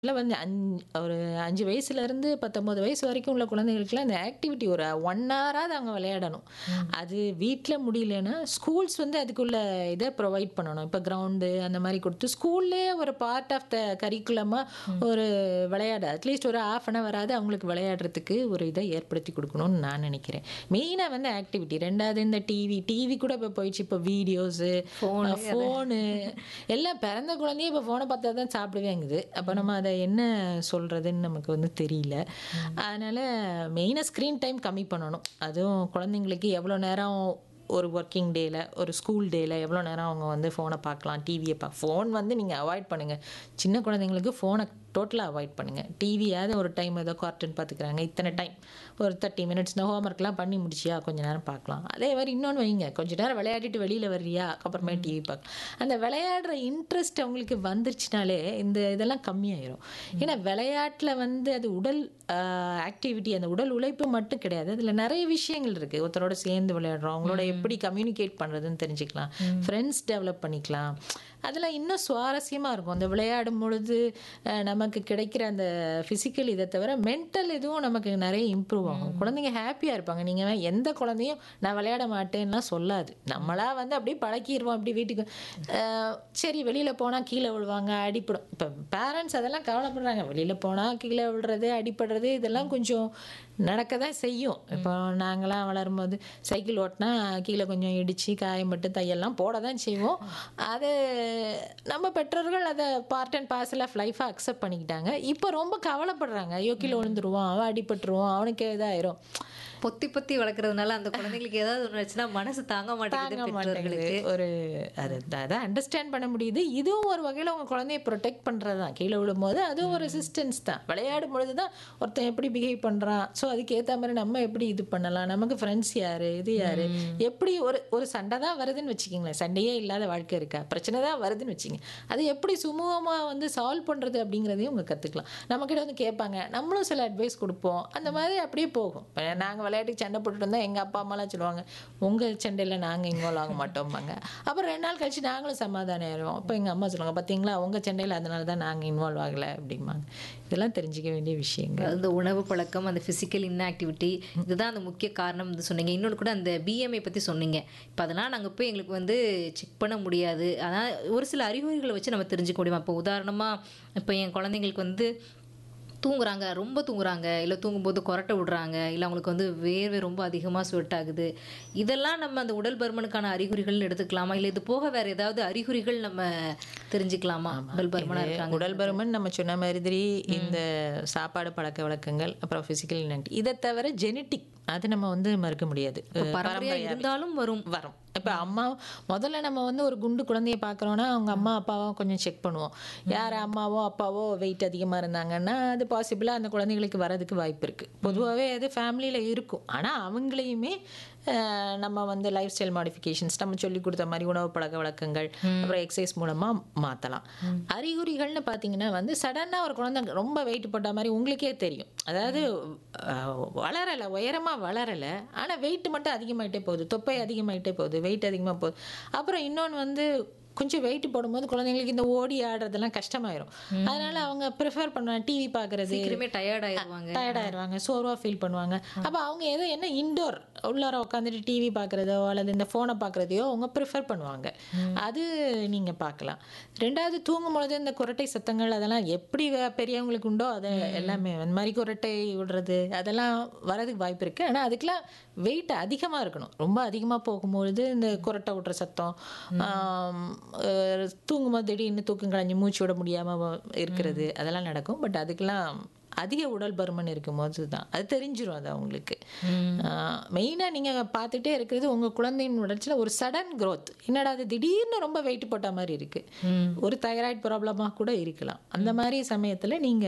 இல்ல வந்து அஞ் ஒரு 5 வயசுலேருந்து 19 வயசு வரைக்கும் உள்ள குழந்தைகளுக்குலாம் இந்த ஆக்டிவிட்டி ஒரு 1 ஹவராவது அவங்க விளையாடணும். ம். அது வீட்ல முடியலன்னா, ஸ்கூல்ஸ் வந்து அதுக்குள்ள இத ப்ரொவைட் பண்ணணும். இப்ப கிரவுண்டு அந்த மாரி குடுத்து, ஸ்கூல்லயே ஒரு பார்ட் ஆஃப் த கரிக்குலமா ம். ஒரு விளையாட அட்லீஸ்ட் ஒரு 1/2 அன் ஹவராவது அவங்களுக்கு விளையாடுறதுக்கு ஒரு இத ஏற்படுத்தி குடுக்கணும்னு நான் நெனைக்கிறேன். மெயினா வந்து ஆக்டிவிட்டி. 2வது இந்த டிவி. டிவி கூட இப்ப போயிடுச்சு. இப்ப வீடியோஸு, ஃபோனு அ அதான். ஃபோனு எல்லாம் பிறந்த குழந்தையே இப்ப ஃபோன பார்த்தா தான் சாப்பிடுவேங்குது. அப்ப நம்ம அத என்ன சொல்றதுன்னு நமக்கு வந்து தெரியல. ம். அதனால மெயினா ஸ்க்ரீன் டைம் கம்மி பண்ணணும். அதுவும் குழந்தைங்களுக்கு எவ்வளோ நேரம் ஒரு ஒர்க்கிங் டேல, ஒரு ஸ்கூல் டேல எவ்வளோ நேரம் அவங்க வந்து ஃபோன பார்க்கலாம், டிவிய பா ஃபோன் வந்து நீங்க அவாய்ட் பண்ணுங்க. சின்ன குழந்தைங்களுக்கு ஃபோன டோட்டலா அவாய்ட் பண்ணுங்க. டிவியாவது ஒரு டைம் ஏதோ கார்ட்டூன் பார்த்துக்கிறாங்க. இத்தன டைம் ஒரு 30 மினிட்ஸ் இந்த ஹோம்வொர்க்லாம் பண்ணி முடிச்சியா, கொஞ்ச நேரம் பார்க்கலாம். அதே மாரி இன்னொன்னு வைங்க. கொஞ்ச நேரம் விளையாடிட்டு வெளியில வர்றியா, அப்புறமே ம். டிவி பார்க்கலாம். அந்த விளையாடுற இன்ட்ரெஸ்ட் அவங்களுக்கு வந்துருச்சுனாலே, இந்த இதெல்லாம் கம்மியாயிரும். ஏன்னா ம். விளையாட்டுல வந்து அது உடல் அ ஆக்டிவிட்டி அந்த உடல் உழைப்பு மட்டும் கிடையாது. அதுல நெறைய விஷயங்கள் இருக்கு. ஒருத்தரோட சேர்ந்து விளையாடுறோம். அவங்களோட ம். எப்படி கம்யூனிகேட் பண்றதுன்னு தெரிஞ்சுக்கலாம். ம். ஃப்ரெண்ட்ஸ் டெவலப் பண்ணிக்கலாம். அதெல்லாம் இன்னும் சுவாரஸ்யமா இருக்கும். அந்த விளையாடும் பொழுது அ நமக்கு கிடைக்கிற அந்த ஃபிசிக்கல் இத தவிர, மென்டல் இதுவும் நமக்கு நெறைய இம்ப்ரூவ் ஆகும். ம். குழந்தைங்க ஹேப்பியா இருப்பாங்க. நீங்க எந்த குழந்தையும் நான் விளையாட மாட்டேன்லாம் சொல்லாது. ம். நம்மளா வந்து அப்படியே பழக்கிருவோம். அப்படி வீட்டுக்கு அ சரி வெளியில போனா கீழ விழுவாங்க, அடிபடும். இப்ப பேரண்ட்ஸ் அதெல்லாம் கவலைப்படுறாங்க. வெளியில போனா கீழ விழுறது, அடிபடுறது இதெல்லாம் ம். கொஞ்சம் நடக்க தான் செய்யும். இப்போ ம். நாங்கலாம் வளரும்போது சைக்கிள் ஓட்டுனா கீழ கொஞ்சம் இடிச்சு, காயம்பட்டு தையல்லாம் போட தான் செய்வோம். அது நம்ம பெற்றோர்கள் அத பார்ட் அண்ட் பார்சல் ஆஃப் லைஃபா அக்செப்ட் பண்ணிக்கிட்டாங்க. இப்ப ரொம்ப கவலைப்படுறாங்க. ஐயோ! கீழ ம். விழுந்துருவான், அவன் அடிபட்டுருவான், அவனுக்கு இதாயிரும். பொத்தி பொத்தி வளர்க்கறதுனால அந்த குழந்தைங்களுக்கு ஏதாவது ஒண்ணு ஆச்சுன்னா மனசு தாங்க மாட்டேங்குது தாங்க மாட்டேங்குது. பெற்றோர்களுக்கு. ஒரு அது அத அண்டர்ஸ்டாண்ட் பண்ண முடியுது. இதுவும் ஒரு வகையில உங்க குழந்தைய புரொடெக்ட் பண்றது தான். கீழ விழும்போது அதுவும் ஒரு ம். ரெசிஸ்டன்ஸ் தான். விளையாடும் பொழுது தான் ஒருத்தன் எப்படி பிஹேவ் பண்றான். ஸோ அதுக்கு ஏத்த மாரி நம்ம எப்படி இது பண்ணலாம். நமக்கு ஃப்ரெண்ட்ஸ் யாரு, இது யாரு, ம். எப்படி ஒரு ஒரு சண்டை தான் வருதுன்னு வச்சுக்கங்களேன். சண்டையே இல்லாத வாழ்க்கை இருக்கா? பிரச்சனை தான் வருதுன்னு வச்சுக்கங்க. அது எப்படி சுமூகமா வந்து சால்வ் பண்றது அப்படிங்கிறதையும் அவங்க கத்துக்கலாம். நம்மகிட்ட வந்து கேட்பாங்க. நம்மளும் சில அட்வைஸ் குடுப்போம். அந்த ம். மாதிரி அப்படியே போகும். இப்ப நாங்க விளையாட்டுக்கு சண்டை போட்டுட்டு இருந்தா எங்க அப்பா, அம்மாலாம் சொல்லுவாங்க. உங்க சண்டையில நாங்க இன்வால்வ் ஆக மாட்டோம்பாங்க. அப்புறம் 2 நாள் கழிச்சு நாங்களும் சமாதானம் ஆயிருவோம். அப்ப எங்க அம்மா சொல்லுவாங்க, "பார்த்தீங்களா உங்க சண்டையில அதனால தான் நாங்க இன்வால்வ் ஆகல" அப்படிம்பாங்க. இதெல்லாம் தெரிஞ்சுக்க வேண்டிய விஷயங்கள். அந்த உணவு பழக்கம், அந்த ஃபிசிக்கல் இன்ஆக்டிவிட்டி இதுதான் அந்த முக்கிய காரணம் வந்து சொன்னீங்க. இன்னொன்னு கூட அந்த பிஎம்ஐ பத்தி சொன்னீங்க. இப்ப அதெல்லாம் நாங்க போய் எங்களுக்கு வந்து செக் பண்ண முடியாது. ஆனா ஒரு சில அறிகுறிகள வச்சு நம்ம தெரிஞ்சுக்க முடியுமா? இப்போ உதாரணமா இப்ப என் குழந்தைங்களுக்கு வந்து தூங்குறாங்க, ரொம்ப தூங்குறாங்க, இல்ல தூங்கும்போது கொரட்டை விடுறாங்க, இல்ல அவங்களுக்கு வந்து வேர்வை ரொம்ப அதிகமா ஸ்வெட் ஆகுது. இதெல்லாம் நம்ம அந்த உடல் பருமனுக்கான அறிகுறிகள்னு எடுத்துக்கலாமா? இல்ல இது போக வேற ஏதாவது அறிகுறிகள் நம்ம தெரிஞ்சுக்கலாமா? ஆமா. உடல் பருமனா இது இருக்காங்க. உடல் பருமன் நம்ம சொன்ன மாதிரி ம். இந்த சாப்பாடு பழக்கவழக்கங்கள், அப்புறம் ஃபிசிக்கல் இன்ஆக்டிவிட்டி இத தவிர ஜெனடிக் அது நம்ம வந்து மறுக்க முடியாது. இப்ப அ பரம்பரையா பரம்பரையாவே இருந்தாலும் வரும். வரும். இப்ப ம். அம்மா முதல்ல நம்ம வந்து ஒரு குண்டு குழந்தைய பார்க்குறோம்னா, அவங்க அம்மா, அப்பாவ கொஞ்சம் செக் பண்ணுவோம். யார் ம். அம்மாவோ, அப்பாவோ வெயிட் அதிகமா இருந்தாங்கன்னா, அது பாசிபிளா அந்த குழந்தைகளுக்கு வரதுக்கு வாய்ப்பு இருக்கு. ம். பொதுவாவே அது ஃபேமிலியில இருக்கும். ஆனா அவங்களையுமே அ நம்ம வந்து லைஃப் ஸ்டைல் மாடிஃபிகேஷன்ஸ் நம்ம சொல்லிக் குடுத்த மாரி உணவு பழக்கவழக்கங்கள், ம். அப்புறம் எக்சர்சைஸ் மூலமா மாத்தலாம். ம். அறிகுறிகள்னு பார்த்தீங்கன்னா வந்து சடனா ஒரு குழந்தை ரொம்ப வெயிட் போட்ட மாரி உங்களுக்கே தெரியும். அதாவது ம். அ வளரல, உயரமா வளரல. ஆனா வெயிட் மட்டும் அதிகமாயிட்டே போகுது. தொப்பை அதிகமாயிட்டே போகுது. வெயிட் அதிகமா போகுது. அப்புறம் இன்னொன்னு வந்து கொஞ்சம் வெயிட் போடும்போது குழந்தைங்களுக்கு இந்த ஓடி ஆடுறதெல்லாம் கஷ்டமாயிரும். அதனால ம். அவங்க பிரிஃபர் பண்ணுவாங்க டிவி பார்க்கறது. சீக்கிரமே டயர்ட் அ ஆயிருவாங்க. டயர்ட் அ. ஆயிருவாங்க. சோர்வா ஃபீல் பண்ணுவாங்க. அ. அப்ப அவங்க எதோ என்ன இன்டோர் உள்ளார உட்காந்துட்டு டிவி பார்க்குறதோ, அல்லது இந்த ஃபோன பார்க்குறதையோ அவங்க ப்ரிஃபர் பண்ணுவாங்க. ம். அது நீங்க பார்க்கலாம். 2வது தூங்கும்பொழுது இந்த குரட்டை சத்தங்கள் அதெல்லாம் எப்படி வ பெரியவங்களுக்கு உண்டோ அது ம். எல்லாமே அந்த மாரி குரட்டை விடுறது அதெல்லாம் வரதுக்கு வாய்ப்பு இருக்கு. ஆனா அதுக்கெல்லாம் வெயிட் அதிகமா இருக்கணும். ரொம்ப அதிகமா போகும்பொழுது இந்த குரட்டை விடுற சத்தம், ம். ஆம் அ தூங்கும்போது திடீர்னு தூக்கம் கலைஞ்சு மூச்சு விட முடியாம வ இருக்கிறது. ம். அதெல்லாம் நடக்கும். பட் அதுக்கெல்லாம் அதிக உடல் பருமன் இருக்கும்போது தான். அது தெரிஞ்சிரும் அது அவங்களுக்கு. ம். ஆ மெயினா நீங்க பார்த்துட்டே இருக்கிறது உங்க குழந்தையின் வளர்ச்சியில ஒரு சடன் குரோத். என்னடா இது திடீர்னு ரொம்ப வெயிட் போட்ட மாரி இருக்கு. ம். ஒரு தைராய்டு ப்ராப்ளமா கூட இருக்கலாம். அந்த ம். மாரி சமயத்துல நீங்க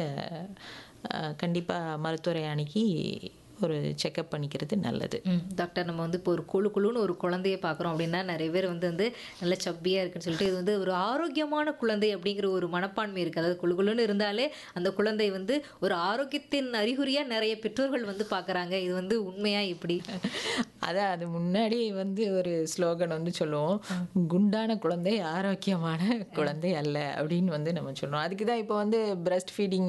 அ கண்டிப்பா மருத்துவரை அணுகி ஒரு செக்கப் பண்ணிக்கிறது நல்லது. ம். டாக்டர் நம்ம வந்து இப்போ ஒரு கொழு கொழுன்னு ஒரு குழந்தைய பார்க்குறோம் அப்படின்னா, நெறைய பேர் வந்து வந்து நல்ல சப்பியா இருக்குன்னு சொல்லிட்டு, இது வந்து ஒரு ஆரோக்கியமான குழந்தை அப்படிங்கிற ஒரு மனப்பான்மை இருக்கு. அதாவது கொழு கொழுன்னு இருந்தாலே அந்த குழந்தை வந்து ஒரு ஆரோக்கியத்தின் அறிகுறியா நெறைய பெற்றோர்கள் வந்து பார்க்குறாங்க. இது வந்து உண்மையா எப்படி? அதான் அது முன்னாடி வந்து ஒரு ஸ்லோகன் வந்து சொல்லுவோம். குண்டான குழந்தை ஆரோக்கியமான குழந்தை அல்ல அப்படின்னு வந்து நம்ம சொல்றோம். அதுக்கு தான் இப்போ வந்து பிரஸ்ட் ஃபீடிங்